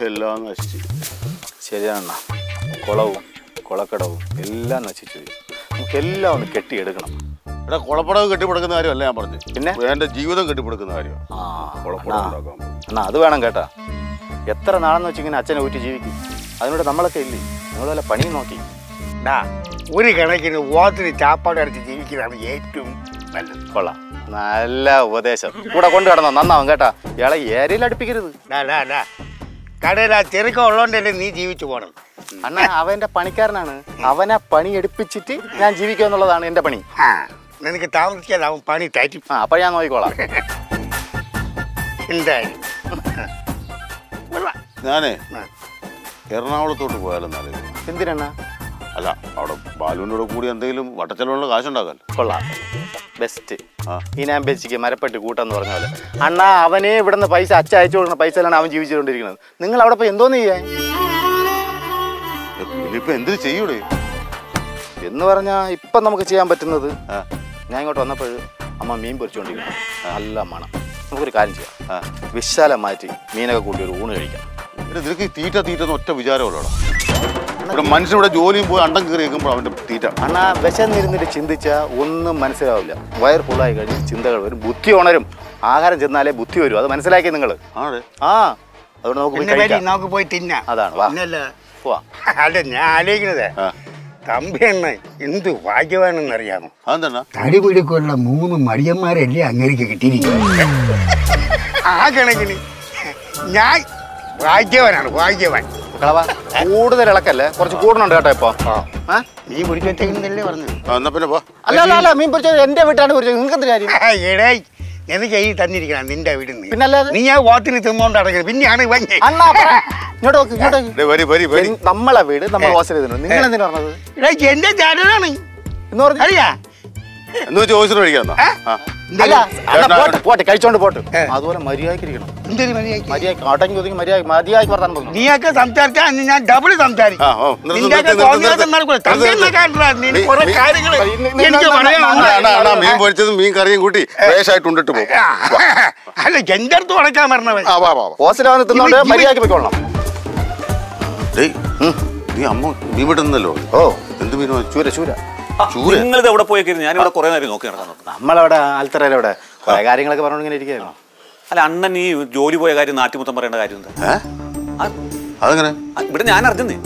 എല്ലാം നശിച്ചു ശരിയാണ് കുളവും കുളക്കടവും എല്ലാം നശിച്ചു പോയി നമുക്കെല്ലാം ഒന്ന് കെട്ടിയെടുക്കണം എടാ കുളപ്പടവ് കെട്ടിപ്പടുക്കുന്ന കാര്യമല്ല ഞാൻ പറഞ്ഞു പിന്നെ? എന്റെ ജീവിതം കെട്ടിപ്പടുക്കുന്ന കാര്യമാണ് ആ കുളപ്പടം അണ്ണാ, ഉണ്ടാക്കാൻ അണ്ണാ അത് വേണം കേട്ടാ എത്ര നാളെന്ന് വെച്ച് ഇങ്ങനെ അച്ഛനെ ഊറ്റി ജീവിക്കും അതിനോട് നമ്മളൊക്കെ ഇല്ലേ നിങ്ങൾ വല്ല പണിയും നോക്കി ഡാ ഒരു കണക്കിന് ഓത്തിന് ചാപ്പാട് അടിച്ച് ജീവിക്കുന്നതാണ് ഏറ്റവും നല്ലത് കൊള്ളാം നല്ല ഉപദേശം കൂടെ കൊണ്ടു കിടന്നോ നന്നാവും കേട്ടാ ഇയാളെ ഏരിയയിൽ അടുപ്പിക്കരുത് ഡാ ഡാ ഡാ കടയിൽ ആ ചെറുക്കം ഉള്ളതുകൊണ്ടല്ലേ നീ ജീവിച്ചു പോകണം അണ്ണാ അവന്റെ പണിക്കാരനാണ് അവനെ പണി എടുപ്പിച്ചിട്ട് ഞാൻ ജീവിക്കുക എന്നുള്ളതാണ് എന്റെ പണി ആ നിനക്ക് താമസിക്കാതെ അവൻ പണി തരും ആ അപ്പൊ ഞാൻ നോക്കിക്കോളാം എന്തായാലും കൊള്ളാം. ഞാനേ ആ. എറണാകുളത്തോട്ട് പോയാലും നല്ലത് എന്തിനാ അല്ല അവിടെ ബാലുവിൻ്റെ കൂടെ കൂടി എന്തെങ്കിലും വട്ടച്ചെലവുള്ള കാശുണ്ടാക്കാല്ലോ കൊള്ളാം ബെസ്റ്റ് ആ. ഈ ഞാൻ ബെച്ചിക്ക് മരപ്പെട്ട് കൂട്ടെന്ന് പറഞ്ഞ പോലെ അണ്ണാ അവനെ ഇവിടുന്ന് പൈസ അച്ഛ അയച്ചു കൊടുക്കുന്ന പൈസയിലാണ് അവൻ ജീവിച്ചുകൊണ്ടിരിക്കുന്നത് നിങ്ങൾ അവിടെ പോയി എന്തോന്ന് ചെയ്യാൻ ഇനിയിപ്പോ എന്തിനു ചെയ്യൂടെ എന്ന് പറഞ്ഞാൽ ഇപ്പം നമുക്ക് ചെയ്യാൻ പറ്റുന്നത് ആ. ഞാൻ ഇങ്ങോട്ട് വന്നപ്പോൾ അമ്മ മീൻ പൊരിച്ചുകൊണ്ടിരിക്കണം നല്ല മണം നമുക്കൊരു കാര്യം ചെയ്യാം ആ. വിശാലം മാറ്റി മീനൊക്കെ കൂട്ടി ഒരു ഊണ് കഴിക്കാം പിന്നെ നിനക്ക് ഈ തീറ്റ തീറ്റ എന്ന് ഒറ്റ വിചാരമല്ലോടാ ഇവിടെ മനുഷ്യനിവിടെ ജോലിയും പോയി അണ്ടം കയറി വെക്കുമ്പോൾ അവന്റെ തീറ്റ അണ്ണാ വിശന്നിരുന്നിട്ട് ചിന്തിച്ചാൽ ഒന്നും മനസ്സിലാവില്ല വയർ ഫുള്ളായി കഴിഞ്ഞ് ചിന്തകൾ വരും ബുദ്ധി ഉണരും ആഹാരം ചെന്നാലേ ബുദ്ധി വരും അത് മനസ്സിലാക്കി നിങ്ങൾ ആണേ ആ അതുകൊണ്ട് നമുക്ക് പോയി പിന്നെ പേടി കഴിക്കാം നമുക്ക് പോയി തിന്നാം അതാണ് വാ പിന്നല്ല പോവാ അല്ല ഞാൻ ആലോചിക്കണത് ആ തമ്പി എണ്ണ എന്ത് ഭാഗ്യവാനെന്നറിയാമോ അതെന്താ തടി പിടിക്കുള്ള മൂന്ന് മടിയന്മാരല്ലേ അങ്ങനെയൊക്കെ കിട്ടിയിരിക്കുന്നത് ആ കണക്കിന് ഞാൻ ഭാഗ്യവാനാണ് ഭാഗ്യവാൻ കളവാ കൂടുതൽ ഇളക്കല്ലേ കുറച്ച് കൂടുന്നുണ്ട് കേട്ടോ ഇപ്പൊ ആ? നീ പിടിച്ചേക്കുന്നല്ലേ പറഞ്ഞത് ആ, എന്നാ പിന്നെ പോ അല്ല അല്ല അല്ല മീൻ പൊരിച്ചത് എന്റെ വീട്ടാണ് പൊരിച്ചത് നിങ്ങൾക്ക് എന്ത് കാര്യം എടേ എനിക്ക് ഈ തന്നിരിക്കണം നിന്റെ വീട്ടിൽ നിന്ന് പിന്നല്ലാതെ നീ ആ ഓത്തിന് തിന്നോണ്ട് അടക്കുന്നത് പിന്നെയാണ് ഇവൻ അണ്ണാ പറ. ഇങ്ങോട്ട് നോക്ക് ഇങ്ങോട്ട് നോക്ക്. ഡേ, വരി വരി വരി എൻ- നമ്മളെ വീട് നമ്മൾ ഹോസ്റ്റൽ ചെയ്തിട്ടുണ്ട് നിങ്ങൾ എന്തിനാ പറഞ്ഞത് എടാ, എന്റെ ചാനലാണ് എന്ന് പറഞ്ഞു അറിയാ എന്ന് വെച്ച് ഓസിന് കഴിക്കാന്നാ ആ അല്ല അണ്ണാ ചേട്ടാ, പോട്ടെ പോട്ടെ കഴിച്ചോണ്ട് പോട്ടെ ഏ. അതുപോലെ മര്യാദയ്ക്ക് ഇരിക്കണം എന്തൊരു മര്യാദ മര്യാദ അടങ്ങി ഒതുങ്ങി മര്യാദ മര്യാദയ്ക്ക് വർത്താനം പറഞ്ഞു നീയൊക്കെ സംസാരിച്ചാ അന്ന് ഞാൻ ഡബിൾ സംസാരിക്കും ആ, ഓ, നിർത്ത്, നിന്റെയൊക്കെ നിർത്ത്, നിർത്ത്, തോന്നിയാസം നടക്കൂല. നിർത്ത്, തമ്പി നിർത്ത്. എന്നെ കാണില്ല. നീ നീ- കുറെ നീ- കാര്യങ്ങള് നീ- നീ- എനിക്ക് നീ- പറയാനുണ്ട്. അണ്ണാ, അണ്ണാ, അണ്ണാ, മീൻ പൊരിച്ചതും മീൻ കറിയും കൂട്ടി ഫ്രഷായിട്ട് ഉണ്ടിട്ട് പോകും ആ, അല്ല എന്റെ അടുത്ത് ഉടക്കാൻ പറഞ്ഞവൻ ആ വാ വാ വാ. ഹോസ്റ്റലിൽ വന്ന് തിന്നോണ്ട് ഇവൻ- ഇവൻ- മര്യാദയ്ക്ക് പോയിക്കൊള്ളണം ഡേയ് നീ അമ്മ നീ വിട്ടുന്നല്ലോ ഓ എന്ത് മീൻ വാങ്ങിച്ചു? ചൂര ചൂര ചൂര നിങ്ങൾ ഇത് എവിടെ പോയേക്കിരുന്നു ഞാനിവിടെ കുറെ നേരം നോക്കി നടക്കാൻ നോക്കുന്നു നമ്മളവിടെ ആൽത്തറയിലവിടെ കുറെ കാര്യങ്ങളൊക്കെ പറഞ്ഞോണ്ട് ഇങ്ങനെ ഇരിക്കുകയായിരുന്നു അല്ല അണ്ണൻ ഈ ജോലി പോയ കാര്യം നാട്ടിമുത്തം പറയേണ്ട കാര്യം എന്താ ഏ ആ, അതെങ്ങനെ ആ, ഇവിടെ ഞാൻ അറിഞ്ഞേ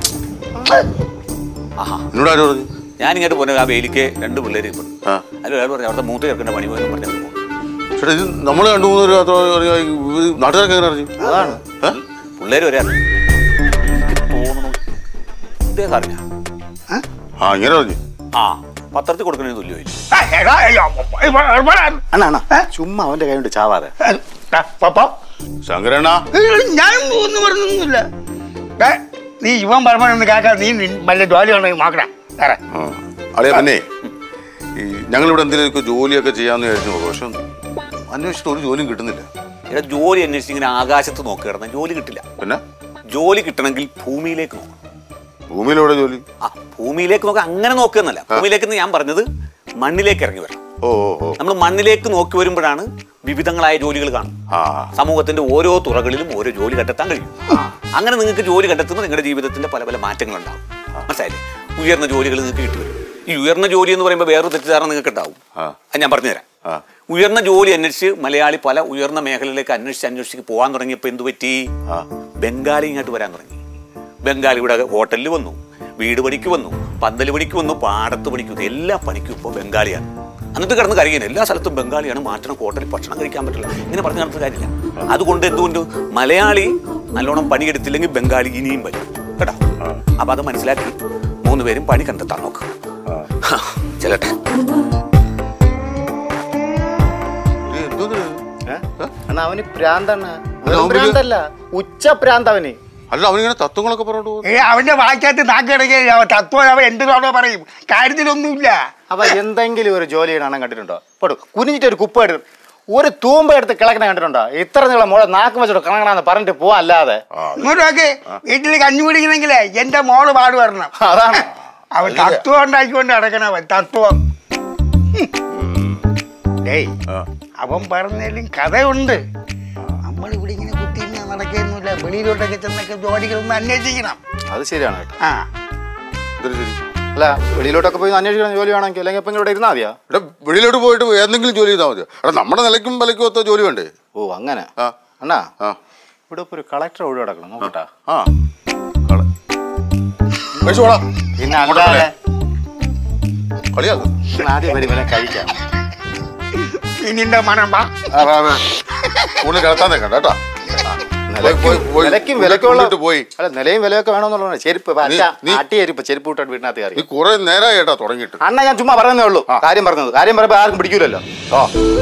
ആഹാ എന്നോട് ആര് പറഞ്ഞു ഞാൻ ഇങ്ങോട്ട് പോന്നെ ആ വേലിക്ക് രണ്ട് പിള്ളേര് ഇപ്പം ആ അതിൽ ഒരാൾ പറഞ്ഞു അവിടുത്തെ മൂത്ത ചേർക്കേണ്ട പണി പോയെന്ന് പറഞ്ഞു പോകും ചേട്ടാ ഇത് നമ്മൾ രണ്ടു മൂന്ന് പേര് മാത്രം അറിയാം. ഇത് നാട്ടുകാർക്ക് എങ്ങനെ അറിഞ്ഞു അതാണ് ഏ? പിള്ളേര് വരെ അറിഞ്ഞു എനിക്ക് തോന്നുന്നു ഇദ്ദേഹം അറിഞ്ഞ ആ ഇങ്ങനെ അറിഞ്ഞു ആ പത്രത്തിൽ കൊടുക്കണേ തുല്യമില്ല ആ, എടാ, അയ്യോ, ഇവ- ഇവ- അണ്ണാ അണ്ണാ ചുമ്മാ അവന്റെ കൈ കൊണ്ട് ചാവാതെ ആ, പപ്പ ശങ്കരണ്ണ ഞാൻ ഒന്നും പറഞ്ഞൊന്നുമില്ല ദേ, നീ ഇവൻ പറഞ്ഞൊന്ന് കേൾക്കാൻ നീ നിൻ- വല്ല ജോലി ഉണ്ടെങ്കിൽ നോക്കടാ വേറെ അളിയ പിന്നെ ഈ ഞങ്ങളിവിടെ എന്തെങ്കിലുമൊക്കെ ജോലിയൊക്കെ ചെയ്യാന്ന് വിചാരിച്ചു നോക്കും പക്ഷെ അന്വേഷിച്ചിട്ട് ഒരു ജോലിയും കിട്ടുന്നില്ല ഇവിടെ ജോലി അന്വേഷിച്ച് ഇങ്ങനെ ആകാശത്ത് നോക്കി കിടന്നാൽ ജോലി കിട്ടില്ല പിന്നെ ജോലി കിട്ടണമെങ്കിൽ ഭൂമിയിലേക്ക് നോക്കണം ഭൂമിയിലെവിടെ ജോലി ആ ഭൂമിയിലേക്ക് നോക്കുക അങ്ങനെ നോക്കുകയെന്നല്ല ഭൂമിയിലേക്ക് എന്ന് ഞാൻ പറഞ്ഞത് മണ്ണിലേക്ക് ഇറങ്ങി വരണം ഓ ഓ ഓ നമ്മൾ മണ്ണിലേക്ക് നോക്കി വരുമ്പോഴാണ് വിവിധങ്ങളായ ജോലികൾ കാണും ആ സമൂഹത്തിന്റെ ഓരോ തുറകളിലും ഓരോ ജോലി കണ്ടെത്താൻ കഴിയും അങ്ങനെ നിങ്ങൾക്ക് ജോലി കണ്ടെത്തുമ്പോൾ നിങ്ങളുടെ ജീവിതത്തിന്റെ പല പല മാറ്റങ്ങൾ ഉണ്ടാവും മനസ്സിലായില്ലേ ഉയർന്ന ജോലികൾ നിങ്ങൾക്ക് കിട്ടി വരും ഈ ഉയർന്ന ജോലി എന്ന് പറയുമ്പോൾ വേറൊരു തെറ്റിദ്ധാരണ നിങ്ങൾക്ക് ഉണ്ടാവും ആ. അത് ഞാൻ പറഞ്ഞുതരാം ആ. ഉയർന്ന ജോലി അന്വേഷിച്ച് മലയാളി പല ഉയർന്ന മേഖലയിലേക്ക് അന്വേഷിച്ച് അന്വേഷിച്ച് പോകാൻ തുടങ്ങിയപ്പോൾ എന്ത് പറ്റി ആ. ബംഗാളി ഇങ്ങോട്ട് വരാൻ തുടങ്ങി ബംഗാളി ഇവിടെ ഹോട്ടലിൽ വന്നു വീട് പണിക്ക് വന്നു പന്തൽ പണിക്ക് വന്നു പാടത്ത് പണിക്ക് വന്നു എല്ലാ പണിക്കും ഇപ്പോൾ ബംഗാളിയാണ് എന്നിട്ട് കിടന്ന് കരയുന്നു എല്ലാ സ്ഥലത്തും ബംഗാളിയാണ് മാറ്റണം ഹോട്ടലിൽ ഭക്ഷണം കഴിക്കാൻ പറ്റില്ല ഇങ്ങനെ പറഞ്ഞു നടത്തുന്ന കാര്യമില്ല അതുകൊണ്ട് എന്തുകൊണ്ട് മലയാളി നല്ലോണം പണിയെടുത്തില്ലെങ്കിൽ ബംഗാളി ഇനിയും വരും കേട്ടോ അപ്പൊ അത് മനസ്സിലാക്കി മൂന്ന് പേരും പണി കണ്ടെത്താൻ നോക്കുക ചെല്ലട്ടെ ഇത് എന്തോന്ന് ഏ? അണ്ണാ അവന് പ്രാന്താണ് അവന് അവന് പ്രാന്തല്ല ഉച്ച പ്രാന്ത് അവന് അല്ല അവനിങ്ങനെ തത്വങ്ങളൊക്കെ പറഞ്ഞോണ്ട് പോകും ഏ അവന്റെ വായിക്കാത്ത നാക്കിടയ്ക്ക് അവൻ തത്വം അവൻ എന്തിനാണോ പറയും കാര്യത്തിലൊന്നുമില്ല അപ്പൊ എന്തെങ്കിലും ഒരു ജോലി ചെയ്യണ അണ്ണൻ കണ്ടിട്ടുണ്ടോ പോട്ടു കുനിഞ്ഞിട്ട് ഒരു കുപ്പ എടുത്ത് ഒരു തൂമ്പ എടുത്ത് കിളക്കണ കണ്ടിട്ടുണ്ടോ ഇത്ര നീളം മോളെ നാക്ക് വെച്ചിട്ട് കണക്കണാന്ന് പറഞ്ഞിട്ട് പോവാ അല്ലാതെ ഇങ്ങോട്ടൊക്കെ വീട്ടിൽ കഞ്ഞി കുടിക്കണമെങ്കിലേ എന്റെ മോള് പാട് വരണം അതാണ് അവൻ തത്വം ഉണ്ടാക്കിക്കൊണ്ട് നടക്കണവൻ തത്വം ഡേയ് ആ. അവൻ പറഞ്ഞാലും കഥയുണ്ട് നമ്മൾ ഇവിടെ ഇങ്ങനെ കുത്തി നടക്കുന്നില്ല വെളിയിലോട്ടൊക്കെ ചെന്നൊക്കെ ജോലികളൊന്ന് അന്വേഷിക്കണം അത് ശരിയാണ് കേട്ടോ ആ ഇതൊരു ശരി അല്ല വെളിയിലോട്ടൊക്കെ പോയി അന്വേഷിക്കണം ജോലി വേണമെങ്കിൽ അല്ലെങ്കിൽ ഇപ്പം ഇവിടെ ഇരുന്നാൽ മതിയാ എടാ വെളിയിലോട്ട് പോയിട്ട് എന്തെങ്കിലും ജോലി ചെയ്താൽ മതി എടാ നമ്മുടെ നിലയ്ക്കും വിലയ്ക്കും ഒത്ത ജോലി വേണ്ടേ ഓ അങ്ങനെ ആ അണ്ണാ ആ ഇവിടെ ഇപ്പോൾ ഒരു കളക്ടർ ഒഴിവ് കിടക്കണം നോക്കട്ടാ ആ കള കഴിച്ചു പോടാ പിന്നെ അല്ലാതെ കളിയാക്കും ഇന്ന് ആദ്യം വരും വല്ല കഴിക്കാം മീനിന്റെ മണം വാ കൂടുതൽ കിടത്താൻ നിൽക്കണ്ട കേട്ടോ പോയി, പോയി, പോയി. വിലക്കും വിലക്കുള്ള ഉള്ളിട്ട് പോയി അല്ല നിലയും വിലയൊക്കെ വേണമെന്നുള്ളതാണ് ചെരുപ്പ് ഇപ്പൊ അല്ല നീ- ആട്ടി ചെരുപ്പ് ചെരുപ്പ് വിട്ടിട്ട് വീട്ടിനകത്ത് കയറി നീ കുറെ നേരമായി കേട്ടോ തുടങ്ങിയിട്ട് അണ്ണ ഞാൻ ചുമ്മാ പറയുന്നേ ഉള്ളൂ കാര്യം പറഞ്ഞത് കാര്യം പറയുമ്പോൾ ആർക്കും പിടിക്കൂലല്ലോ ആ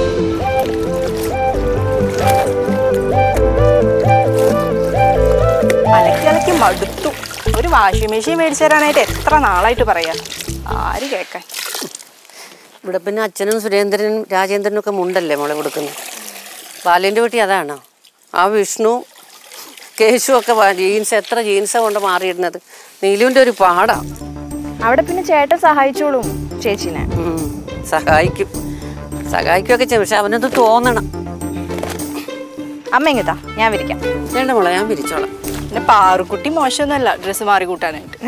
അലക്കി അലക്കി മടുത്തു ഒരു വാഷിംഗ് മെഷീൻ മേടിച്ചു തരാനായിട്ട് എത്ര നാളായിട്ട് പറയാ ആര് കേക്കാൻ ഇവിടെ പിന്നെ അച്ഛനും സുരേന്ദ്രനും രാജേന്ദ്രനും ഒക്കെ മുണ്ടല്ലേ മോളെ കൊടുക്കുന്നത് ബാലേൻ്റെ വീട്ടിൽ അതാണോ ആ വിഷ്ണു കേശു ഒക്കെ ജീൻസ് എത്ര ജീൻസാണ് കൊണ്ട് മാറിയിടുന്നത് നീലുവിൻ്റെ ഒരു പാടാ അവിടെ പിന്നെ ചേട്ടൻ സഹായിച്ചോളും ചേച്ചിനെ ഉം, സഹായിക്കും സഹായിക്കുകയൊക്കെ ചെയ്യും പക്ഷെ അവനത് തോന്നണം അമ്മ ഇങ്ങത്താ ഞാൻ വിരിക്കാം വേണ്ട മോളെ ഞാൻ പിരിച്ചോളാം പിന്നെ പാറുക്കുട്ടി മോശമൊന്നുമല്ല ഡ്രസ്സ് മാറി കൂട്ടാനായിട്ട്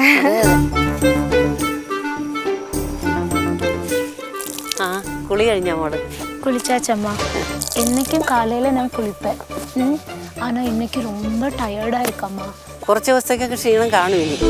ആ കുളി കഴിഞ്ഞാ മോള് குளிச்சாச்சம்மா இன்னைக்கும் காலையில் நான் குளிப்பேன் ம் ஆனால் இன்னைக்கு ரொம்ப டயர்டாக இருக்கம்மா കുറച്ച് ദിവസത്തേക്കൊക്കെ ക്ഷീണം കാണും ഇനി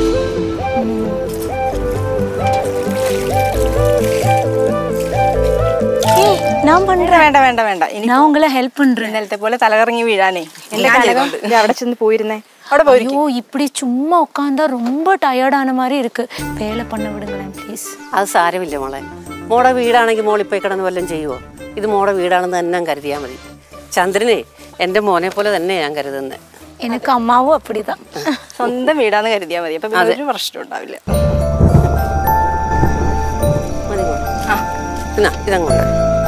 ஏய் நான் பண்ணுறேன் വേണ്ട വേണ്ട വേണ്ട ഇനി நான் உங்களை ஹெல்ப் பண்ணுறேன் ഇന്നലത്തെ പോലെ തലകറങ്ങി വീഴാനേ എന്റെ ഞാൻ തലക- ചെയ്തോണ്ട്. ദേ അവിടെ ചെന്ന് പോയിരുന്നേ അവിടെ പോയിരിക്കും ஐயோ இப்படி சும்மா உட்காந்தா ரொம்ப டயர்டான மாதிரி இருக்கு வேலை பண்ண விடுங்களேன் ப்ளீஸ் അത് സാരമില്ല മോളെ മോടെ വീടാണെങ്കിൽ മോളിപ്പോയി കിടന്ന് വല്ലതും ചെയ്യുമോ ഇത് മോടെ വീടാണെന്ന് തന്നെ കരുതിയാൽ മതി ചന്ദ്രനെ എൻ്റെ മോനെ പോലെ തന്നെ ഞാൻ കരുതുന്നത് எனக்கு அம்மாவும் அப்படிதான் സ്വന്തം വീടാന്ന് കരുതിയാൽ മതി അപ്പൊ പിന്നെ ഒരു പ്രശ്നം ഉണ്ടാവില്ല മതി മോളെ എന്നാ ഇതങ്ങോട്ട്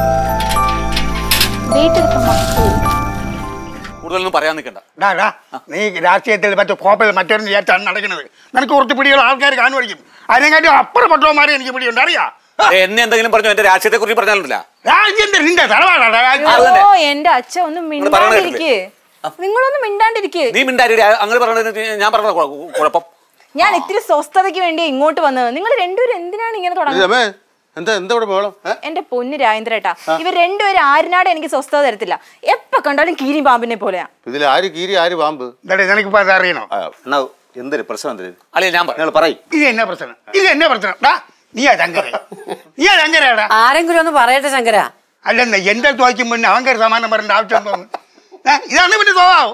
வெயிட் இருக்கம்மா കൂടുതലൊന്നും പറയാൻ നിൽക്കണ്ട ഡാ ഡാ നീ രാഷ്ട്രീയത്തിൽ മറ്റേ കോപ്പൽ മറ്റൊരു ചേർത്താണ് നടക്കുന്നത് നിനക്ക് കുറച്ച് പിടിയുള്ള ആൾക്കാർ കാണുമായിരിക്കും അതിനെക്കാട്ടും അപ്പുറപ്പെട്ടവന്മാരെ എനിക്ക് പിടിയുണ്ട് അറിയാ ഏ, എന്നെ എന്തെങ്കിലും പറഞ്ഞു എന്റെ രാഷ്ട്രീയത്തെ കുറിച്ച് പറഞ്ഞാലുണ്ടല്ല രാജ്യന്റെ നിന്റെ തലവാടാ രാജ്യം അത് തന്നെ. ഓ എന്റെ അച്ഛ ഒന്ന് നിങ്ങൾ പറയണ മിണ്ടാണ്ടിരിക്കേ നിങ്ങളൊന്ന് മിണ്ടാണ്ടിരിക്കേ നീ മിണ്ടാരി അങ്ങനെ പറഞ്ഞത് ഞാൻ പറഞ്ഞ കുഴപ്പം ഞാൻ ഇത്തിരി സ്വസ്ഥതയ്ക്ക് വേണ്ടി ഇങ്ങോട്ട് വന്നത് നിങ്ങൾ രണ്ടുപേരും എന്തിനാണ് ഇങ്ങനെ തുടങ്ങുന്നത് രമേ എന്താ എന്താ ഇവിടെ വേണം എന്റെ പൊന്ന് രാജേന്ദ്രേട്ടാ ഇവർ രണ്ടുപേരും ആരിനാട് എനിക്ക് സ്വസ്ഥത തരത്തില്ല എപ്പോ കണ്ടാലും കീരി പാമ്പിനെ പോലെയാ ഇതിൽ ആര് കീരി ആര് പാമ്പ് എന്താ നിനക്കിപ്പോ അത് അറിയണോ എന്നാ എന്തൊരു പ്രശ്നം എന്തൊരു അല്ലെ ഞാൻ പറയാം നിങ്ങൾ പറയും ഇത് എന്നാ പ്രശ്നം ഇത് എന്നാ പ്രശ്നം ഡാ നീയാ ശങ്കര നീയാ ശങ്കരടാ ആരെങ്കിലും ഒന്ന് പറയട്ടെ ശങ്കര അല്ലെന്ന എന്റെ ചോദിക്കും മുന്നേ അവൻകാർ സമാനം പറയേണ്ട ആവശ്യം തോന്നുന്നു ഏ, ഇതാണ് പിന്നെ സ്വഭാവം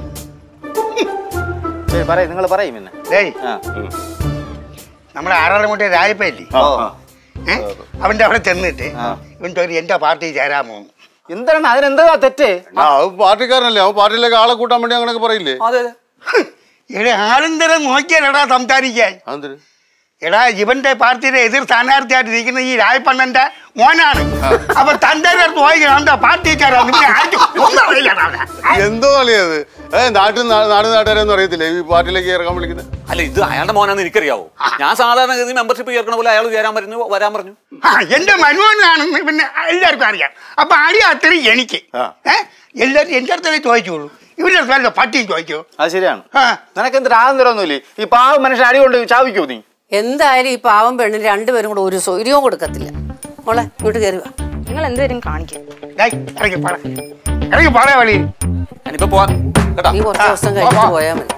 ശരി പറയും നിങ്ങൾ പറയും പിന്നെ ഡേയ് ആ നമ്മുടെ ആറാളുമുട്ടെ രാജപ്പയില്ലേ ഓ ഏ? അവന്റെ അവിടെ ചെന്നിട്ട് ഇവൻ ചോദിച്ചു എന്റെ പാർട്ടി ചേരാമോ എന്താണ് അതിനെന്താ തെറ്റ് ആ അവൻ പാർട്ടിക്കാരനല്ലേ അവൻ പാർട്ടിയിലേക്ക് ആളെ കൂട്ടാൻ വേണ്ടി അങ്ങനെയൊക്കെ പറയില്ലേ അതെ എടാ ആളുന്തരം നോക്കിയാലടാ സംസാരിക്കാൻ അതെന്തിന് എടാ ഇവന്റെ പാർട്ടിയുടെ എതിർ സ്ഥാനാർത്ഥിയായിട്ട് നിൽക്കുന്ന ഈ രായപ്പണ്ണന്റെ മോനാണ് അപ്പൊ തന്റെ അടുത്ത് ചോദിക്കണം എന്താ പാർട്ടിക്കാരാണ് ഇവനെ ആർക്കും ഒന്നും അറിയില്ലടാ അവനെ. എന്തോ കളിയത് ഏ നാട്ടിൽ നാ- നാട് നാട്ടുകാരൊന്നും അറിയത്തില്ല ഈ പാർട്ടിയിലേക്ക് ഇറങ്ങാൻ വിളിക്കുന്നത് അല്ല ഇത് അയാളുടെ മോനാണെന്ന് എനിക്കറിയാവോ ഞാൻ സാധാരണ ഗതി മെമ്പർഷിപ്പ് ചേർക്കണ പോലെ അയാൾ ചേരാൻ പറഞ്ഞു വരാൻ പറഞ്ഞു ആ എന്റെ മനുവനാണെന്ന് പിന്നെ എല്ലാവർക്കും അറിയാം അപ്പൊ അറിയാത്തത് എനിക്ക് ആ. ഏ എല്ലാവരും എന്റെ അടുത്തല്ലേ ചോദിച്ചോളൂ ഇവരുടെ അടുത്ത് വല്ല പട്ടിയും ചോദിക്കോ അത് ശരിയാണ് ആ നിനക്ക് എന്ത് രാഗം തരൊന്നുമില്ലേ ഈ പാവ മനുഷ്യൻ അടി കൊണ്ട് ചാവിക്കോ നീ എന്തായാലും ഈ പാവം പെണ്ണിന് രണ്ടുപേരും കൂടെ ഒരു സൗകര്യവും കൊടുക്കത്തില്ല മോളെ ഇങ്ങോട്ട് കയറി വാ നിങ്ങൾ എന്തുവരും കാണിക്കും ഡേയ്, ഇറങ്ങി പറ ഇറങ്ങി പറയാ വഴി ഞാനിപ്പോ പോവാൻ കേട്ടോ നീ കുറച്ച് ദിവസം കഴിഞ്ഞിട്ട് പോയാൽ മതി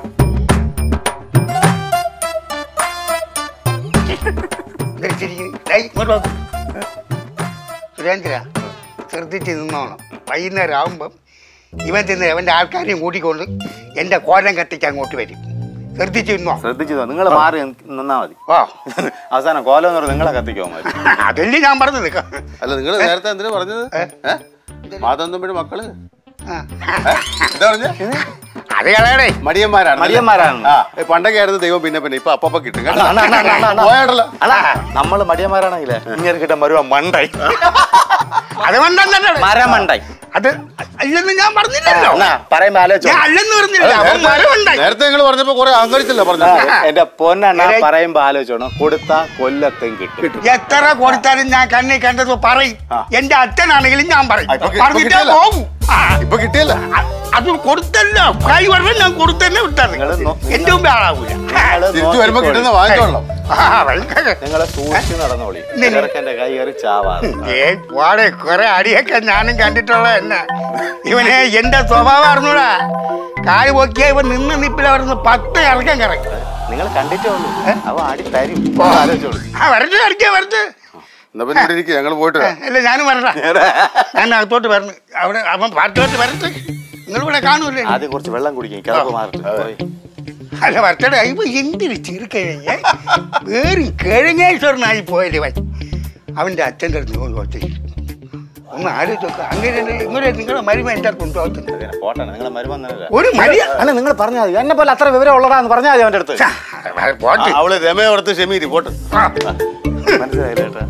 സുരേന്ദ്ര ശ്രദ്ധിച്ച് നിന്നോണം വൈകുന്നേരം ആകുമ്പം ഇവൻ ചെന്ന് അവൻ്റെ ആൾക്കാരെയും കൂട്ടിക്കൊണ്ട് എൻ്റെ കോലം കത്തിച്ച് അങ്ങോട്ട് വരും ശ്രദ്ധിച്ച് നിന്നോ ശ്രദ്ധിച്ചു നിങ്ങൾ മാറി നിന്നാ മതി ഓ അവസാനം കോലം എന്ന് പറഞ്ഞാൽ നിങ്ങളെ കത്തിക്കോ മതി അതല്ലേ ഞാൻ പറഞ്ഞത് അല്ല നിങ്ങൾ നേരത്തെ എന്തിനാ പറഞ്ഞത് ഏ മാധവൻ തമ്മിയുടെ മക്കള് ആ. എന്താ പറഞ്ഞ അത് കളയടേ മടിയന്മാരാണ് മടിയന്മാരാണ്. ആ ഏ, പണ്ടൊക്കെ ആയിരുന്നു ദൈവം പിന്നെ പിന്നെ ഇപ്പൊ അപ്പപ്പ കിട്ടും കേട്ടോ. അണ്ണാ, അണ്ണാ, അണ്ണാ, അണ്ണാ, അണ്ണാ. പോയാട്ടല്ലോ അല്ല നമ്മള് മടിയന്മാരാണെങ്കിലേ ഇങ്ങനെ കിട്ടാൻ വരുവാ മണ്ടായി അത് വേണ്ടെന്നല്ലേ മരമണ്ടായി അത് അല്ലെന്ന് ഞാൻ പറഞ്ഞില്ലല്ലോ അണ്ണാ പറയുമ്പോ ആലോചിച്ചോ ഞാൻ അല്ലെന്ന് പറഞ്ഞില്ല അവൻ മരമുണ്ടായി നേരത്തെ നിങ്ങൾ പറഞ്ഞപ്പോ കുറെ അഹങ്കരിച്ചല്ല പറഞ്ഞു ആ, എന്റെ പൊന്നെണ്ണ പറയുമ്പോ ആലോചിച്ചോണം കൊടുത്ത കൊല്ലത്തും കിട്ടും എത്ര കൊടുത്താലും ഞാൻ കണ്ണി കണ്ടത് പറയും എന്റെ അച്ഛനാണെങ്കിലും ഞാൻ പറയും ആ, ഇപ്പൊ കി- ഇപ്പൊ പറഞ്ഞിട്ടേ കിട്ടിയല്ലോ. പോകും ആ, ഇപ്പൊ കിട്ടിയല്ല അ- അത് കൊടുത്തല്ലോ കൈ പറഞ്ഞ ഞാൻ കൊടുത്തന്നെ വിട്ടത് നിങ്ങള് നോ- എന്റെ മുമ്പേ ആളാവൂല നിങ്ങള് തിരിച്ചു വരുമ്പോ നോക്കിക്കോളി. കിട്ടുന്ന വാങ്ങിച്ചോളാം ആ, വെൽക്കം. നിങ്ങളെ സൂക്ഷിച്ച് നടന്നോളി നിന്നെ- ചെറുക്കന്റെ കൈ കയറി ചാവാതെ ഏ പോടെ കുറെ അടിയൊക്കെ ഞാനും കണ്ടിട്ടുള്ള എന്നെ ഇവനെ എന്റെ സ്വഭാവം അറിഞ്ഞൂടാ കാല് പൊക്കിയ ഇവൻ നിന്ന് നിപ്പിൽ അവിടുന്ന് പത്ത് ഇറക്കം കറക്കും നിങ്ങൾ കണ്ടിട്ടേ ഉള്ളൂ അവ ആടി തരും ആലോചിച്ചോളൂ ആ വരട്ടെ അടിക്കാ വരട്ടെ എന്നാ പിന്നെ ഇവിടെ ഇരിക്കുക ഞങ്ങൾ പോയിട്ട് വരാം. അല്ല ഞാനും വരണ്ട ഞാൻ അകത്തോട്ട് വരണം അവിടെ അവൻ പാട്ടോട്ട് വരട്ടെ നിങ്ങൾ ഇവിടെ കാണൂലേ ആദ്യം കുറച്ച് വെള്ളം കുടിക്കും കിടപ്പ് മാറിട്ട് പോയി. അല്ല വരട്ടെ ഇപ്പൊ എന്തിന് ചെറുക്കഴിഞ്ഞ വേറും കിഴങ്ങേശ്വരനായി പോയല്ലേ വൻ അവന്റെ അച്ഛൻ്റെ അടുത്ത് പോയി ഒറ്റ ഒന്ന് ആലോചിച്ച് നോക്കുക അങ്ങനെ ഇങ്ങനെ നിങ്ങളെ മരുമ എൻ്റെ അടുത്ത് കൊണ്ടുപോകത്തുണ്ട് ഇങ്ങനെ പോട്ടെ നിങ്ങളെ മരുമന്നല്ല ഒരു മര്യ അല്ല നിങ്ങൾ പറഞ്ഞാൽ മതി എന്നെ പോലെ അത്ര വിവരം ഉള്ളതാന്ന് പറഞ്ഞാൽ മതി അവന്റെ അടുത്ത് ഛ, പോട്ടെ ആ, അവള് രമയെ ഓർത്ത് ക്ഷമീരി പോട്ട് ആ. മനസ്സിലായില്ല ചേട്ടാ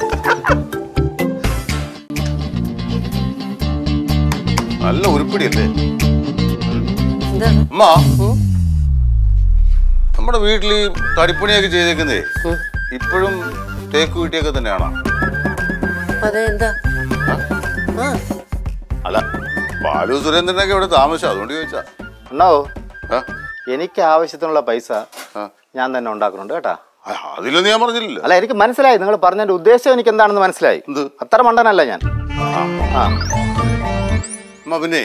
നല്ല ഉരുപ്പിടിയല്ലേ എന്താണ് അമ്മ നമ്മുടെ വീട്ടിൽ ഈ തടിപ്പണിയൊക്കെ ചെയ്തേക്കുന്നേ ഇപ്പോഴും തേക്ക് വീട്ടിയൊക്കെ തന്നെയാണോ അതെ എന്താ ആ അല്ല ബാലു സുരേന്ദ്രനൊക്കെ ഇവിടെ താമസം അതുകൊണ്ട് ചോദിച്ചാ ഉണ്ടോ ആ? എനിക്ക് ആവശ്യത്തിനുള്ള പൈസ ആ. ഞാൻ തന്നെ ഉണ്ടാക്കുന്നുണ്ട് കേട്ടാ ആ, അതിലൊന്നും ഞാൻ പറഞ്ഞില്ല അല്ല എനിക്ക് മനസ്സിലായി നിങ്ങൾ പറഞ്ഞതിന്റെ ഉദ്ദേശം എനിക്ക് എന്താണെന്ന് മനസ്സിലായി എന്ത്? അത്ര മണ്ടനല്ല ഞാൻ ആ അമ്മ പിന്നെ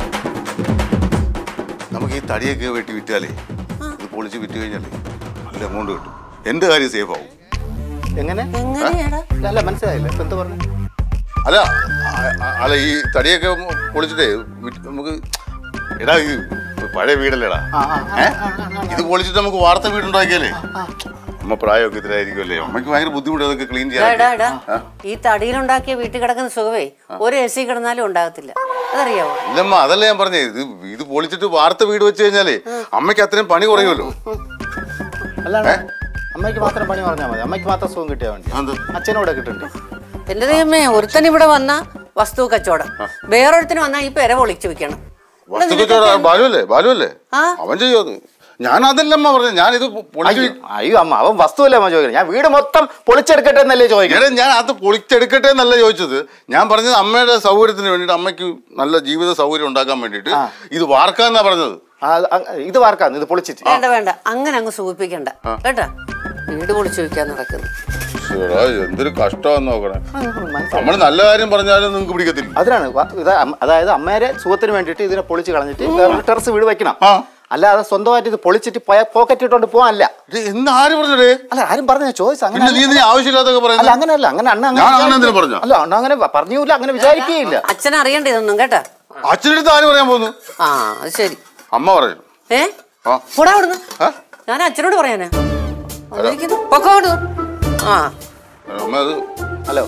നമുക്ക് ഈ തടിയൊക്കെ വെട്ടി വിറ്റാലേ ഇത് പൊളിച്ച് വിറ്റ് കഴിഞ്ഞാലേ നല്ല എമൗണ്ട് കിട്ടും എന്റെ കാര്യം സേഫ് ആവും എങ്ങനെ എങ്ങനെയാടാ അല്ല മനസ്സിലായില്ല ഇപ്പൊ എന്ത് പറഞ്ഞു അല്ല ആ- ആ- അല്ല ഈ തടിയൊക്കെ പൊളിച്ചിട്ടേ വിറ്റ് നമുക്ക് എടാ ഈ പഴയ വീടല്ലേടാ ഏ ഇത് പൊളിച്ചിട്ട് നമുക്ക് വാർത്ത വീടുണ്ടാക്കിയാലേ അമ്മ പ്രായമൊക്കെ ഇത്രയായിരിക്കുമല്ലേ അമ്മയ്ക്ക് ഭയങ്കര ബുദ്ധിമുട്ട് അതൊക്കെ ക്ലീൻ എടാ, എടാ, എടാ. ചെയ്യാൻ ഈ തടിയിലുണ്ടാക്കിയ വീട്ടിൽ കിടക്കുന്ന സുഖമേ ഒരു എ സി കിടന്നാലും ഉണ്ടാകത്തില്ല അതറിയാവോ ഇല്ലമ്മ അതല്ല ഞാൻ പറഞ്ഞേ ഇത് ഇത് പൊളിച്ചിട്ട് വാർത്ത വീട് വെച്ച് കഴിഞ്ഞാലേ അമ്മയ്ക്ക് അത്രയും പണി കുറയുമല്ലോ അല്ലാണ്ട് അമ്മയ്ക്ക് മാത്രം പണി പറഞ്ഞാൽ മതി അമ്മയ്ക്ക് മാത്രം സുഖം കിട്ടിയാൽ വേണ്ടി അത് അച്ഛനോടെ കിട്ടണ്ടേ എന്റെ ദൈവമേ ഒരുത്തൻ ഇവിടെ വന്ന വസ്തു കച്ചവടം വേറൊരുത്തിന് വന്നാ ഈ പെര പൊളിച്ചു വെക്കണം വസ്തുക്കച്ചവട ബാലു അല്ലേ ബാലു അല്ലേ ആ. അവൻ ചെയ്യോ അത് ഞാൻ അതല്ലമ്മ പറഞ്ഞു ഞാൻ ഇത് പൊളിച്ചു അയ്യോ അയ്യോ അമ്മ അവൻ വസ്തുവല്ലേ അമ്മ ചോദിക്കുന്നത് ഞാൻ വീട് മൊത്തം പൊളിച്ചെടുക്കട്ടെ എന്നല്ലേ ചോദിക്കുന്നത് എടാ ഞാൻ അത് പൊളിച്ചെടുക്കട്ടെ എന്നല്ല ചോദിച്ചത് ഞാൻ പറഞ്ഞത് അമ്മയുടെ സൗകര്യത്തിന് വേണ്ടിയിട്ട് അമ്മയ്ക്ക് നല്ല ജീവിത സൗകര്യം ഉണ്ടാക്കാൻ വേണ്ടിയിട്ട് ഇത് വാർക്കാന്നാ പറഞ്ഞത് ആ, അ- ഇത് വാർക്കാന്ന് ഇത് പൊളിച്ചിട്ട് വേണ്ട വേണ്ട അങ്ങനെ അങ്ങ് സൂചിപ്പിക്കണ്ട കേട്ടാ വീട് പൊളിച്ചു വെക്കാൻ നടക്കുന്നു ശ്ശെടാ, എന്തൊരു കഷ്ടമാന്ന് നോക്കണേ മനസ്സിലായി. നമ്മൾ നല്ല കാര്യം പറഞ്ഞാലും നിങ്ങൾക്ക് പിടിക്കത്തില്ല അതിനാണ് വ- ഇത് അമ്മ- അതായത് അമ്മേരെ സുഖത്തിന് വേണ്ടിയിട്ട് ഇതിനെ പൊളിച്ച് കളഞ്ഞിട്ട് വേറെ ടെറസ് വീട് വെക്കണം ആ. അല്ലാതെ സ്വന്തമായിട്ട് ഇത് പൊളിച്ചിട്ട് പോക്കറ്റ് ഇട്ടോണ്ട് പോകാനല്ല ഇത് എന്ന് ആര് പറഞ്ഞടേ അല്ല ആരും പറഞ്ഞ ചോയ്സ് അങ്ങനെ പിന്നെ നീ നീ ആവശ്യമില്ലാത്തൊക്കെ അല്ല പറയുന്നത് അങ്ങനെയല്ല അങ്ങനെ അണ്ണ ഞാൻ അങ്ങനെ എന്തിനാ പറഞ്ഞോ? അല്ല അണ്ണ അങ്ങനെ പറഞ്ഞില്ല അങ്ങനെ വിചാരിക്കുകയില്ല അച്ഛൻ അറിയണ്ട ഇതൊന്നും കേട്ടാ അച്ഛനടുത്ത് ആര് പറയാൻ പോകുന്നു ആ അത് ശരി അമ്മ പറയും ഏ ആ. പോടാ അവിടുന്ന് ആ? ഞാൻ അച്ഛനോട് പറയാനാ വന്നിരിക്കുന്നു. പൊക്കോ അവിടുന്ന്. ആ അമ്മ അത് ഹലോ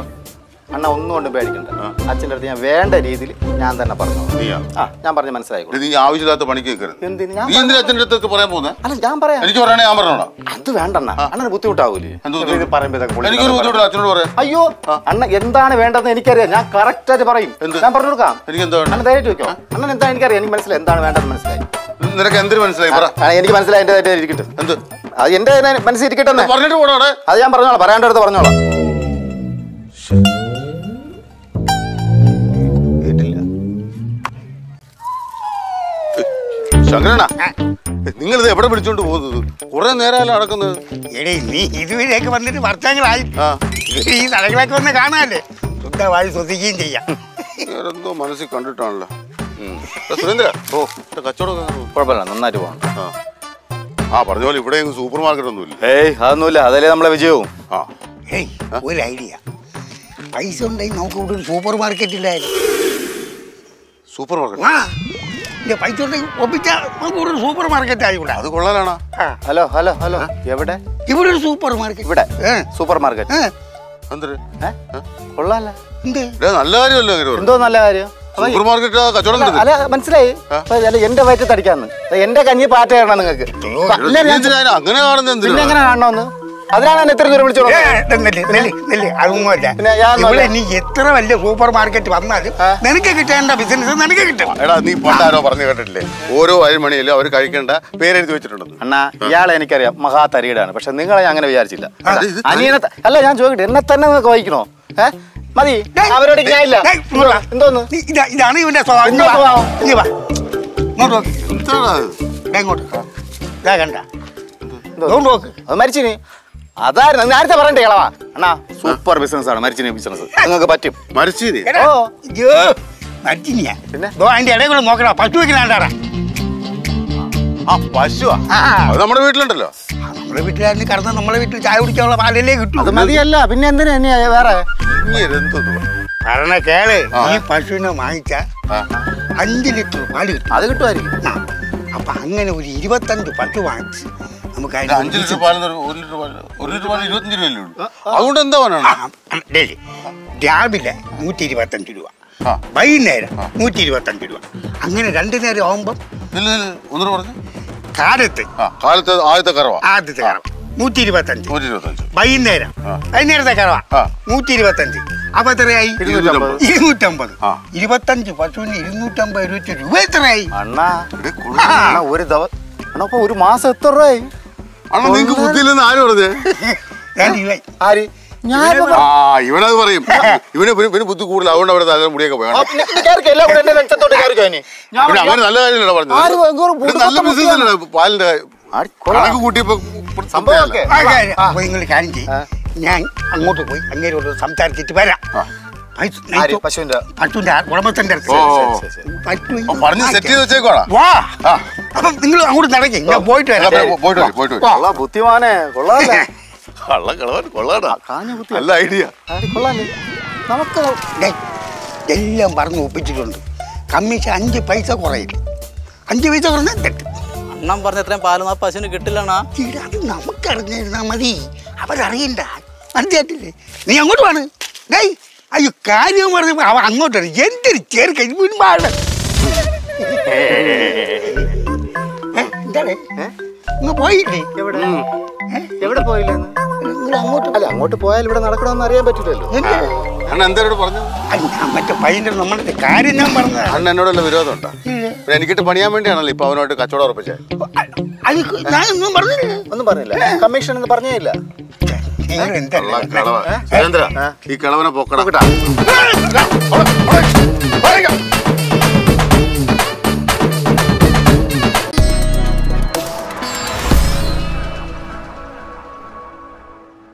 അണ്ണ ഒന്നും കൊണ്ട് പേടിക്കണ്ട അച്ഛൻ്റെ അടുത്ത് ഞാൻ വേണ്ട രീതിയിൽ ഞാൻ തന്നെ പറഞ്ഞു നീയാ ആ ഞാൻ പറഞ്ഞ് മനസ്സിലായിക്കോളൂ ഇത് നീ ആവശ്യമില്ലാത്ത പണിക്ക് നിൽക്കരുത് എന്തിന് ഞാൻ നീ എന്തിനാ അച്ഛൻ്റെ അടുത്തൊക്കെ പറയാൻ പോകുന്നത് അല്ല ഞാൻ പറയാം എനിക്ക് പറയണേ ഞാൻ പറഞ്ഞോടാ അത് വേണ്ടണ്ണ അണ്ണന് ബുദ്ധിമുട്ടാവൂലേ എന്ത് ഇത് ബുദ്ധിമുട്ട്? പറയുമ്പോ ഇതൊക്കെ പൊളിച്ച് എനിക്കൊരു കളയാൻ ബുദ്ധിമുട്ടില്ല അച്ഛനോട് പറയാം അയ്യോ അണ്ണ എന്താണ് വേണ്ടതെന്ന് എനിക്കറിയാം ഞാൻ കറക്റ്റ് ആയിട്ട് പറയും എന്ത്? ഞാൻ പറഞ്ഞു കൊടുക്കാം എനിക്ക് എന്താ വേണ്ടത്? അണ്ണൻ ധൈര്യമായിട്ട് വെക്കോ അണ്ണൻ എന്താ എനിക്കറിയാം എനിക്ക് മനസ്സിലായി എന്താണ് വേണ്ടതെന്ന് മനസ്സിലായി നിനക്ക് എന്തിനു മനസ്സിലായി പറ ആ, എനിക്ക് മനസ്സിലായി എന്റെ ധൈര്യം ഇരിക്കട്ടെ എന്ത് അത് എന്റെ മനസ്സിരിക്കട്ടെ പറഞ്ഞിട്ട് പോടാ അവിടെ അത് ഞാൻ പറഞ്ഞോളാം പറയാണ്ടടുത്ത് പറഞ്ഞോളാം കേട്ടില്ല ശങ്കരനാ നിങ്ങൾ ഇത് എവിടെ പിടിച്ചോണ്ട് പോകുന്നത് കുറെ നേരമല്ല നടക്കുന്നത് എടേ നീ ഇതുവരെയൊക്കെ വന്നിട്ട് വർഷങ്ങളായി ആ ഈ സ്ഥലങ്ങളൊക്കെ വന്ന് കാണാല്ലേ ശുദ്ധമായി ശ്രദ്ധിക്കുകയും ചെയ്യാം വേറെന്തോ മനസ്സിൽ കണ്ടിട്ടാണല്ലോ ഉം. എടാ സുരേന്ദ്ര ഓ എന്റെ കച്ചവടം ഒക്കെ എങ്ങനെ പോകുന്നു? കുഴപ്പമില്ല നന്നായിട്ട് പോകണം ആ ആ പറഞ്ഞ പോലെ ഇവിടെ സൂപ്പർ മാർക്കറ്റ് ഒന്നുമില്ല ഏയ് അതൊന്നുമില്ല അതല്ലേ നമ്മളെ വിജയവും ആ ഏയ് ഒരു ഐഡിയ പൈസ ഉണ്ടെങ്കിൽ നമുക്ക് ഇവിടെ ഒരു സൂപ്പർ മാർക്കറ്റ് ഇല്ലായിരുന്നു സൂപ്പർ മാർക്കറ്റ് ആ ഇല്ല പൈസ ഉണ്ടെങ്കിൽ ഒപ്പിച്ചാൽ നമുക്ക് ഇവിടെ ഒരു സൂപ്പർ മാർക്കറ്റ് ആയിക്കൂടാ അത് കൊള്ളാനാണോ ആ ഹലോ ഹലോ ഹലോ എവിടെ ഇവിടെ ഒരു സൂപ്പർ മാർക്കറ്റ് ഇവിടെ ഏ സൂപ്പർ മാർക്കറ്റ് ഏ, എന്തൊരു ഏ? കൊള്ളാല്ല എന്ത് ഇവിടെ നല്ല കാര്യമല്ലോ അങ്ങനെ എന്തോ നല്ല കാര്യം അപ്പൊ സൂപ്പർ മാർക്കറ്റ് കച്ചവടം അല്ല, കിട്ടുന്നത് അല്ല മനസ്സിലായി അപ്പൊ അല്ല എന്റെ വയറ്റ് തടിക്കാന്ന് എന്റെ കഞ്ഞി പാറ്റ തരണം നിങ്ങൾക്ക് അല്ല, ഞാൻ- അങ്ങനെ കാണുന്നത് പിന്നെ എന്തിനാ എങ്ങനെ കാണണമെന്ന് അതിനാണ് എന്നെ ഇത്രയും ദൂരം വിളിച്ചോളൂ ഏ, ഇത് നെല്ല്, നെല്ല്, നെല്ല്, അതൊന്നുമല്ല പിന്നെ ഞാൻ ഇവിടെ നോക്കാം. നീ എത്ര വലിയ സൂപ്പർ മാർക്കറ്റ് വന്നാലും നിനക്ക് കിട്ടേണ്ട ബിസിനസ് നിനക്ക് കിട്ടും എടാ നീ പണ്ടാരോ പറഞ്ഞു കേട്ടിട്ടില്ലേ ഓരോ അരിമണിയിലും അവർ കഴിക്കേണ്ട പേരെഴുതി വെച്ചിട്ടുണ്ടെന്ന് അണ്ണാ ഇയാളെ എനിക്കറിയാം മഹാ തരികിടാണ് പക്ഷെ നിങ്ങളെ ഞാൻ അങ്ങനെ വിചാരിച്ചില്ല അത് ഇത് അനിയനെ ത- അല്ല ഞാൻ ചോദിക്കട്ടെ എന്നെ തന്നെ നിങ്ങൾക്ക് വഹിക്കണോ ഏ മതി ഡേയ്, അവരോട് ഞാൻ ഇല്ല ഡേയ്, ഇങ്ങോട്ട് വാ. എന്തോന്ന് നീ ഇതാ- ഇതാണ് ഇവന്റെ സ്വഭാവം ഇങ്ങ് എന്താ വാ. സ്വഭാവം? ഇങ്ങ് വാ. ഇങ്ങോട്ട് നോക്ക്. എന്താടാ അത്? ദേ ഇങ്ങോട്ട് ഇതാ കണ്ട ഇങ്ങോട്ട് നോക്ക് അത് മരിച്ചിന് അതായിരുന്നു നേരത്തെ പറയണ്ടേ കളവാ അണ്ണാ സൂപ്പർ ബിസിനസ് ആണ് മരിച്ചിന് ബിസിനസ് നിങ്ങൾക്ക് പറ്റും മരിച്ചീനി എടാ, ഓ. അയ്യോ, മരിച്ചിനിയാ. പിന്നെ? ദോ അതിന്റെ ഇടയിൽ കൂടെ നോക്കടാ പശു വെക്കണാണ്ടാടാ ആ പശുവാ ആ അത് നമ്മുടെ വീട്ടിലുണ്ടല്ലോ ആ, നമ്മളെ വീട്ടിലായിരുന്നു കടന്ന് നമ്മളെ വീട്ടിൽ ചായ കുടിക്കാനുള്ള പാലല്ലേ കിട്ടും അത് മതിയല്ല പിന്നെ എന്തിനാ ഇനി വേറെ നീ എന്തോന്ന് പറഞ്ഞ കേള് ആ. ഈ പശുവിനെ വാങ്ങിച്ച ആ. അഞ്ച് ലിറ്റർ പാല് കിട്ടും അത് കിട്ടുമായിരിക്കും ആ, അപ്പൊ അങ്ങനെ ഒരു ഇരുപത്തഞ്ച് പശു വാങ്ങിച്ച് നമുക്ക് ഇത് അഞ്ച് ലിറ്റർ പാലിന് ഒരു ഒരു ലിറ്റർ പാലിന് ഒരു ലിറ്റർ പാലിന് ഇരുപത്തഞ്ച് രൂപയല്ലേ ഉള്ളൂ അതുകൊണ്ട് എന്താ ആ, വേണം ആ, ഡേയ്, രാവിലെ നൂറ്റി ഇരുപത്തഞ്ച് രൂപ ആ. വൈകുന്നേരം നൂറ്റി ഇരുപത്തഞ്ച് രൂപ അങ്ങനെ രണ്ടു നേരം ആവുമ്പം നില്ല നില്ല ഒന്നുകൂടെ പറഞ്ഞു കാലത്ത് ആ കാലത്ത് ആദ്യത്തെ കറവാ ആദ്യത്തെ കറവ നൂറ്റി ഇരുപത്തഞ്ച് നൂറ്റി ഇരുപത്തഞ്ച് വൈകുന്നേരം ആ. വൈകുന്നേരത്തെ കറവ ആ. നൂറ്റി ഇരുപത്തഞ്ച് അപ്പൊ എത്രയായി ഇരുന്നൂറ്റമ്പത്. ഇരുന്നൂറ്റമ്പത് ആ. ഇരുപത്തഞ്ച് പശുവിന് ഇരുന്നൂറ്റമ്പത് ഇരുപത്തി രൂപ എത്രയായി അണ്ണാ ഇവിടെ കൊള്ളു. അണ്ണാ ഒരു ദിവസം അണ്ണാ അപ്പൊ ഒരു മാസം എത്ര രൂപയായി അണ്ണാ നിങ്ങക്ക് ബുദ്ധിയില്ലെന്ന് ആര് പറഞ്ഞേ രണ്ട് രൂപയായി ആര് ഞാൻ ആ ഇവനത് പറയും ഇവന് ഇവന് ഇവന് ബുദ്ധി കൂടുതൽ അതുകൊണ്ട് അവിടെ തല മുടിയൊക്കെ വേണം എല്ലാം കൂടെ എന്റെ വെച്ചത്തോട്ട് കയറിക്കോ ഇനി ഞാൻ പിന്നെ അവന് നല്ല കാര്യമല്ല ആര് പറഞ്ഞത് എന്തോരം ഇത് നല്ല ബുദ്ധിമുട്ടാ ബിസിനസ് അല്ലേ പാലിന്റെ ആര് കൊള്ളാം. കണക്ക് കൂട്ടിയപ്പോ സംഭവമൊക്കെ. ആ, കാര്യം. അപ്പൊ നിങ്ങൾ കാര്യം ചെയ്യും ഞാൻ അങ്ങോട്ട് പോയി അങ്ങേരോട് സംസാരിച്ചിട്ട് വരാം പശു- ആര് നെയ്ച്ചോ- പശുവിന്റെ പശുവിന്റെ ആ ഉടമസ്ഥന്റെ അടുത്ത് ഓ. ശരി, ശരി. പശു ഓ, പറഞ്ഞ് സെറ്റ് ചെയ്ത് വെച്ചേക്കോടാ വാ ആ. അപ്പം നിങ്ങൾ അങ്ങോട്ട് നടക്കേ ഞാൻ പോയിട്ട് അല്ല, വരാം പോ- പോയിട്ട് വരും പോയിട്ട് വരും കൊള്ളാം ബുദ്ധിമാനെ കൊള്ളാല്ലേ കള്ള കളവൻ കൊള്ളാടാ കാഞ്ഞ കുത്തി നല്ല ഐഡിയ ആര് കൊള്ളാല്ലേ നമുക്ക് ഡേ, എല്ലാം പറഞ്ഞ് ഒപ്പിച്ചിട്ടുണ്ട് കമ്മീഷൻ അഞ്ച് പൈസ കുറയും അഞ്ച് പൈസ കുറഞ്ഞാൽ തെറ്റ് അണ്ണൻ പറഞ്ഞ എത്രയും പാലൊന്നും ആ പശുവിന് കിട്ടില്ലണ്ണാ ഇത് അത് നമുക്കറിഞ്ഞിരുന്നാ മതി അവരറിയണ്ട മനസ്സിലായിട്ടില്ലേ നീ അങ്ങോട്ട് വേണം ഡേയ് അയ്യോ കാര്യം പറഞ്ഞപ്പോ അവ അങ്ങോട്ട് വരും. എന്തൊരു ചേർക്ക ഇത് മുൻപാണ് എന്താണ് ഇങ്ങ് പോയില്ലേ എവിടെ എവിടെ പോയില്ലെന്ന് നിങ്ങൾ അങ്ങോട്ട് അല്ല അങ്ങോട്ട് പോയാൽ ഇവിടെ നടക്കണമെന്ന് അറിയാൻ പറ്റില്ലല്ലോ എന്ത്? അണ്ണ എന്തായാലും പറഞ്ഞു അല്ല, ഞാൻ മറ്റേ പയ്യന്റെ നമ്മളുടെ കാര്യം ഞാൻ പറഞ്ഞതാണ് അണ്ണ എന്നോടുള്ള വിരോധം ഉണ്ടോ പിന്നെ എനിക്കിട്ട് പണിയാൻ വേണ്ടിയാണല്ലോ ഇപ്പൊ അവനോട്ട് കച്ചവടം ഉറപ്പിച്ചേ അത് ഞാനൊന്നും പറഞ്ഞില്ല ഒന്നും പറഞ്ഞില്ല കമ്മീഷൻ എന്ന് പറഞ്ഞേ ഇല്ല നിങ്ങൾ എന്താ കള്ള കളവൻ. സുരേന്ദ്ര ഈ കളവനെ പൊക്കടാ നോക്കട്ടാ